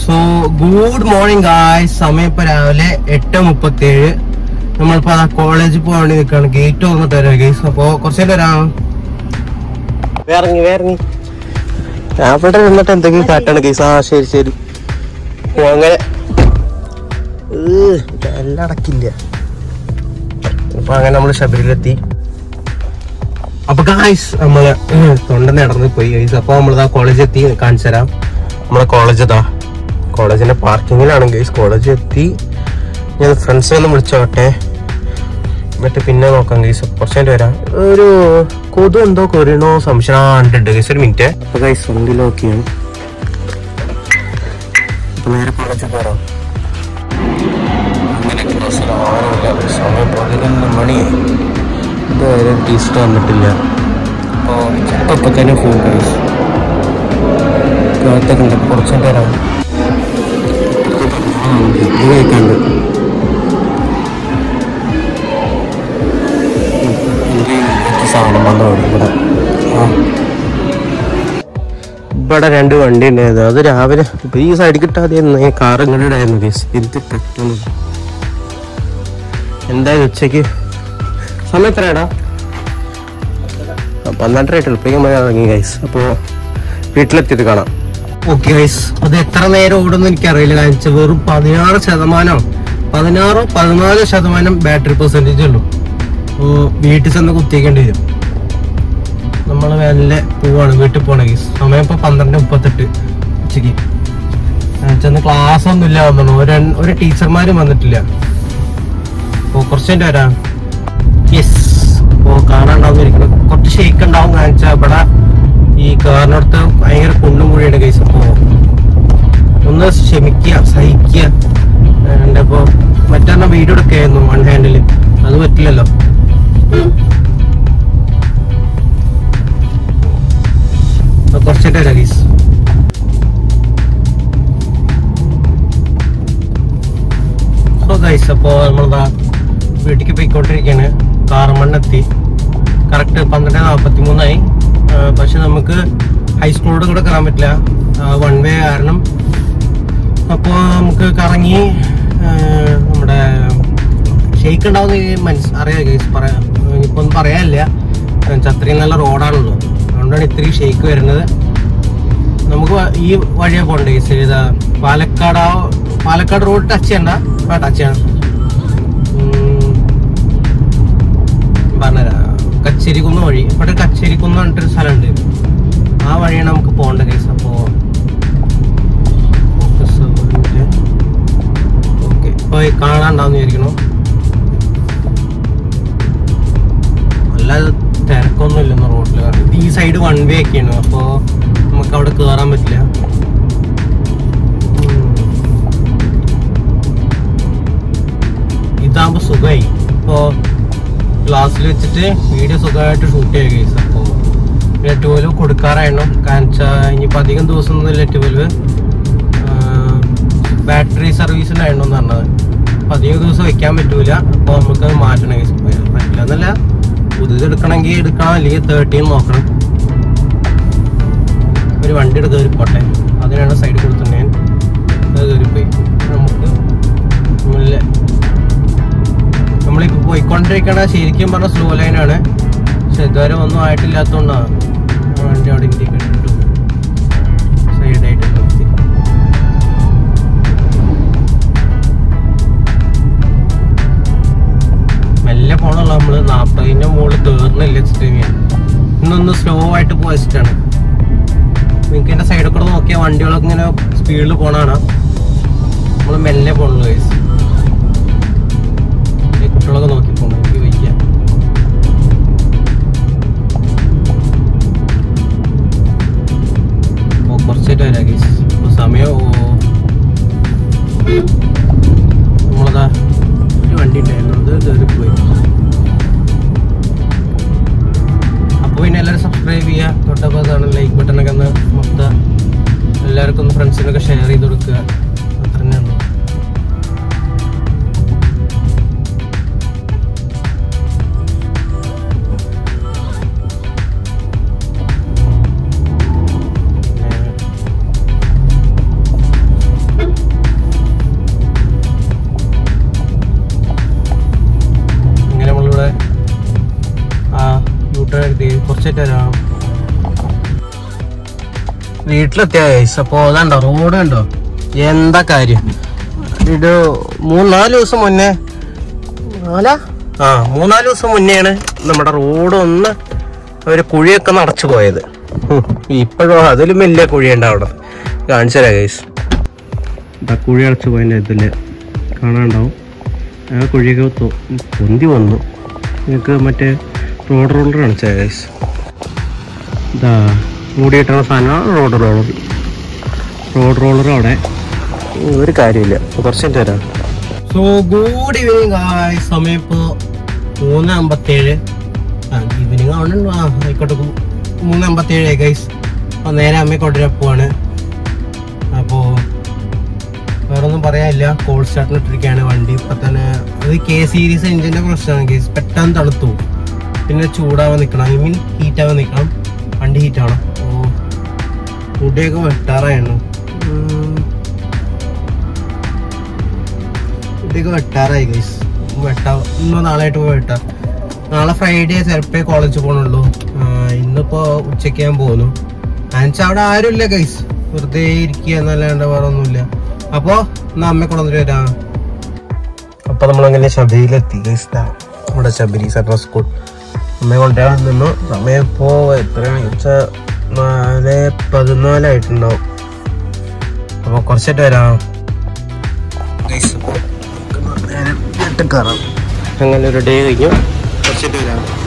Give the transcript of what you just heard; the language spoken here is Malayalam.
സോ ഗുഡ് മോർണിംഗ് ഗായ് സമയം ഇപ്പൊ രാവിലെ എട്ട് മുപ്പത്തി ഏഴ് നമ്മളിപ്പോ അതാ കോളേജിൽ പോകാൻ വേണ്ടി നിൽക്കുകയാണ് ഗേറ്റ് തുറന്നിട്ട് വരാം ഗേസ് അപ്പോ കുറച്ചേരം വരാം വേറങ്ങി വേറങ്ങി അവിടെ നിന്നിട്ട് എന്തെങ്കിലും കാട്ടാണ് ഗേസ് ആ ശരി ശരി ഓ അങ്ങനെ ഏഹ്, എല്ലാം അടക്കില്ല അപ്പൊ അങ്ങനെ നമ്മള് ശബരിയിലെത്തി അപ്പൊ ഗായ്സ് നമ്മള് തൊണ്ട നടന്ന് പോയി ഗൈസ് അപ്പൊ നമ്മളിതാ കോളേജ് എത്തി കാണിച്ചു തരാം നമ്മളെ കോളേജ് ഇതാ കോളേജിന്റെ പാർക്കിങ്ങിലാണ് ഗൈസ് കോളേജ് എത്തി ഞാൻ ഫ്രണ്ട്സ് ഒന്ന് വിളിച്ചോട്ടെ എന്നിട്ട് പിന്നെ നോക്കാം ഗൈസ് കുറച്ച് നേരം വരാം ഒരു കൊതു എന്തോ കൊറിയണോ സംശയം ആ, ഉണ്ട് ഉണ്ട് ഗൈസ് ഒരു മിനിറ്റ് അപ്പൊ ഗൈസ് വണ്ടിയിലൊക്കെയാണ് അപ്പൊ നേരെ കോളേജിൽ കയറാം അങ്ങനെ ക്ലാസ്സിൽ ആരുമില്ല സമയം പതിനൊന്ന് മണിയായി ഇതുവരെ ടീച്ചർ വന്നിട്ടില്ല അപ്പോൾ ചിലപ്പോൾ ഇപ്പം തന്നെ ഫോൺ കഴിച്ചു കാത്തൊക്കെ ഉണ്ട് കുറച്ച് നേരം ഇത് കഴിക്കാണ്ട് സാധനം വന്നു ഇവിടെ ആ ഇവിടെ രണ്ട് വണ്ടി ഉണ്ടായിരുന്നു അത് രാവിലെ ഇപ്പൊ ഈ സൈഡിൽ കിട്ടാതെ കാർ ഇങ്ങോട്ട് ഇടായിരുന്നു കേസ് ഇത് പെട്ടെന്ന് എന്തായാലും ഉച്ചക്ക് സമയം എത്രയാടാ പന്ത്രണ്ടര ആയിട്ട് എളുപ്പം ഇറങ്ങി ഗൈസ് അപ്പോ വീട്ടിലെത്തിയിട്ട് കാണാം ഓക്കെ ഗൈസ് അത് എത്ര നേരം ഓടുന്നു എനിക്കറിയില്ല കാണിച്ച വെറും പതിനാറ് ശതമാനം പതിനാറോ പതിനാല് ശതമാനം ബാറ്ററി പെർസെൻറ്റേജ് ഉള്ളൂ അപ്പോൾ വീട്ടിൽ ചെന്ന് കുത്തിയേക്കേണ്ടി വരും നമ്മൾ മെല്ലെ പോവാണ് വീട്ടിൽ പോണ ഗൈസ് സമയം ഇപ്പൊ പന്ത്രണ്ട് മുപ്പത്തെട്ട് ഉച്ചക്ക് ചെന്ന് ക്ലാസ് ഒന്നും ഇല്ല വന്നു ഒരു ഒരു ടീച്ചർമാരും വന്നിട്ടില്ല അപ്പോൾ കുറച്ച് കഴിഞ്ഞിട്ട് വരാം യെസ് അപ്പോൾ കാണാണ്ടാവുന്നിരിക്കണം കുറച്ച് ഷേക്ക് ഉണ്ടാവും കാണിച്ചാൽ ഇവിടെ ഈ കാറിനടുത്ത് ഭയങ്കര കുണ്ടും കുഴിയാണ് കേസ് അപ്പോൾ ഒന്ന് ക്ഷമിക്കുക സഹിക്കുക എൻ്റെ ഇപ്പോൾ മറ്റൊരെണ്ണം വീഡിയോ എടുക്കുകയായിരുന്നു വൺ ഹാൻഡിൽ അത് പറ്റില്ലല്ലോ അപ്പോൾ കുറച്ചിട്ട് വരാം ഗീസ് സോ ഗൈസ് അപ്പോൾ നമ്മളതാ വീട്ടിലേക്ക് പോയിക്കൊണ്ടിരിക്കുകയാണ് കാറമണ്ണെത്തി കറക്റ്റ് പന്ത്രണ്ട് നാൽപ്പത്തി മൂന്നായി പക്ഷെ നമുക്ക് ഹൈസ്കൂളോട് കൂടെ കയറാൻ പറ്റില്ല വൺ വേ കാരണം അപ്പോൾ നമുക്ക് കറങ്ങി ആ, നമ്മുടെ ഷെയ്ക്ക് ഉണ്ടാവുന്ന മനസ്സ് അറിയാം ഗൈസ് പറയാം ഇനിയിപ്പോൾ ഒന്നും പറയാനില്ല എന്നുവെച്ചാൽ അത്രയും നല്ല റോഡാണല്ലോ അതുകൊണ്ടാണ് ഇത്രയും ഷെയ്ക്ക് വരുന്നത് നമുക്ക് വ- ഈ വഴിയാ പോണ്ടേ ഗൈസ് ഇതാ പാലക്കാട് ആ പാലക്കാട് റോഡ് ടച്ച് ചെയ്യണ്ട ആ ടച്ച് ചെയ്യണം ഉം, പറഞ്ഞുതരാം കച്ചേരിക്കുന്ന് വഴി ഇവിടെ കച്ചേരിക്കുന്ന് പറഞ്ഞിട്ടൊരു സ്ഥലമുണ്ട് ആ വഴിയാണ് നമുക്ക് പോകേണ്ട കേസ് അപ്പോ ഓക്കെ ഇപ്പൊ കാണാണ്ടാന്ന് വിചാരിക്കണു അല്ലാതെ തിരക്കൊന്നും ഇല്ലെന്ന് റോഡിൽ ഇത് ഈ സൈഡ് വൺ വേ ഒക്കെയാണ് അപ്പോ നമുക്ക് അവിടെ കേറാൻ പറ്റില്ല ഉം. ഇതാകുമ്പോ സുഖമായി ഇപ്പോ ഗ്ലാസ്സിൽ വെച്ചിട്ട് വീഡിയോ സുഖമായിട്ട് ഷൂട്ട് ചെയ്യുക കേസ് അപ്പോൾ നെറ്റ് പോലും കൊടുക്കാറായിരുന്നു കാരണം വെച്ചാൽ ഇനിയിപ്പോൾ അധികം ദിവസം ഒന്നും ട്വൽവ് ബാറ്ററി സർവീസിനായിരുന്നു എന്ന് പറഞ്ഞത് അപ്പോൾ അധികം ദിവസം വെക്കാൻ പറ്റൂല അപ്പോൾ നമുക്ക് അത് മാറ്റണം കേസ് പറ്റില്ല എന്നല്ല പുതിയത് എടുക്കണമെങ്കിൽ എടുക്കണം അല്ലെങ്കിൽ തേർട്ടീൻ നോക്കണം ഒരു വണ്ടി എടുത്ത് കയറിപ്പോട്ടെ അതിനാണ് സൈഡ് കൊടുത്തിട്ടുണ്ട് ഞാൻ അത് കയറിപ്പോയി നമുക്ക് മുല്ല നമ്മളിപ്പോ പോയിക്കൊണ്ടിരിക്കണ ശരിക്കും പറഞ്ഞ സ്ലോ ലൈനാണ് പക്ഷെ ഇതുവരെ ഒന്നും ആയിട്ടില്ലാത്തോണ്ടാണ് ആ വണ്ടി അവിടെ ഇൻഡിക്കേറ്റർ ഇട്ടു സൈഡായിട്ട് നിർത്തി മെല്ലെ പോണുള്ള നമ്മള് നാപ്പതിന്റെ മുകളിൽ കേറുന്നില്ല വെച്ചിട്ട് ഇന്നൊന്ന് സ്ലോ ആയിട്ട് പോയ വെച്ചിട്ടാണ് നിങ്ങൾക്ക് എന്റെ സൈഡിൽ കൂടെ നോക്കിയാൽ വണ്ടികളൊക്കെ ഇങ്ങനെ സ്പീഡിൽ പോണാണ് നമ്മള് മെല്ലെ പോണുള്ളൂ guys. ഈ കുട്ടികളൊക്കെ നോക്കി പോണം എനിക്ക് വയ്യ ഓ കുറച്ചായിട്ട് വരാം ഗീസ് ഇപ്പൊ സമയം ഓ നമ്മളതാ ഒരു വണ്ടി ഉണ്ടായിരുന്നു അത് കയറിപ്പോയി അപ്പോൾ പിന്നെ എല്ലാവരും സബ്സ്ക്രൈബ് ചെയ്യുക തൊട്ടപ്പോൾ അതാണ് ലൈക്ക് ബട്ടണൊക്കെ ഒന്ന് മൊത്തം എല്ലാവർക്കും ഒന്ന് ഫ്രണ്ട്സിനൊക്കെ ഷെയർ ചെയ്ത് കൊടുക്കുക അത്ര തന്നെ ഉള്ളൂ കുറച്ചായിട്ട് വരാം വീട്ടിലെത്തിയ ഗൈസ് അപ്പൊ അതാണ്ടോ റോഡ് ഉണ്ടോ എന്താ കാര്യം ഇത് മൂന്നാല് ദിവസം മുന്നേ നാലാ ആ മൂന്നാല് ദിവസം മുന്നെയാണ് നമ്മുടെ റോഡ് ഒന്ന് ഒരു കുഴിയൊക്കെ നടച്ചു പോയത് ഇപ്പോഴും അതിലും വലിയ കുഴിയുണ്ട് അവിടെ കാണിച്ചു തരാം ഗൈസ് ഇതാ കുഴി അടച്ചു പോയതിൻ്റെ ഇതില് കാണാണ്ടാവും ആ കുഴിയൊക്കെ തൊ- പൊന്തി വന്നു നിങ്ങൾക്ക് മറ്റേ റോഡ് റോളർ കാണിച്ചു തരാം ഗൈസ് ഇതാ മൂടിയിട്ടണ സാധനം റോഡ് റോളർ റോഡ് റോളർ അവിടെ ഒരു കാര്യമില്ല കുറച്ച് മിനിറ്റ് തരാം സോ ഗുഡ് ഈവനിങ് ഗായ് സമയം ഇപ്പോ മൂന്ന് അമ്പത്തേഴ് ഈവനിങ് ആവണുണ്ടോ ആ ആയിക്കോട്ടെ കു- മൂന്ന് അമ്പത്തേഴ് ഗൈസ് അപ്പൊ നേരെ അമ്മയെ കൊണ്ടുവരാൻ പോവാണ് അപ്പോ വേറെ ഒന്നും പറയാനില്ല കോൾ സ്റ്റാർട്ടിന് ഇട്ടിരിക്കുകയാണ് വണ്ടി ഇപ്പൊ തന്നെ അത് കെ സീരീസ് എഞ്ചിന്റെ പ്രശ്നമാണ് കേസ് പെട്ടെന്ന് തണുത്തു പോകും. പിന്നെ ചൂടാവാൻ നിൽക്കണം ഐ മീൻ ഹീറ്റ് ആവാൻ നിൽക്കണം വണ്ടി ഹീറ്റ് ആവണം ഓ മുടിയൊക്കെ വെട്ടാറായിരുന്നു ഉം. മുടിയൊക്കെ വെട്ടാറായി ഗൈസ് വെട്ടാ ഇന്നോ നാളെ ആയിട്ട് പോയി വെട്ടാം നാളെ ഫ്രൈഡേ ചിലപ്പോ കോളേജിൽ പോകണുള്ളൂ ആ, ഇന്നിപ്പോ ഉച്ചയ്ക്ക് ഞാൻ പോകുന്നു എന്നുവെച്ചാൽ അവിടെ ആരുമില്ല ഗൈസ് വെറുതെ ഇരിക്കുക എന്നല്ലാണ്ട് വേറെ ഒന്നുമില്ല അപ്പോ എന്നാ അമ്മയെ കൊണ്ടുവന്നിട്ട് വരാം അപ്പൊ നമ്മളങ്ങനെ ശബരിയിലെത്തി ഗൈസ് ദാ നമ്മുടെ ശബരി സെൻട്രൽ സ്കൂൾ അമ്മയെ കൊണ്ടുവരാൻ നിന്നു സമയം ഇപ്പോ എത്രയാണ് വെച്ചാൽ നാല് പതിനാലായിട്ടുണ്ടാവും അപ്പൊ കുറച്ചായിട്ട് വരാം ഗൈസ് അപ്പൊ നമുക്ക് നേരെ വീട്ടിൽ കയറാം അങ്ങനെ ഒരു ഡേ കഴിഞ്ഞു കുറച്ചായിട്ട് വരാം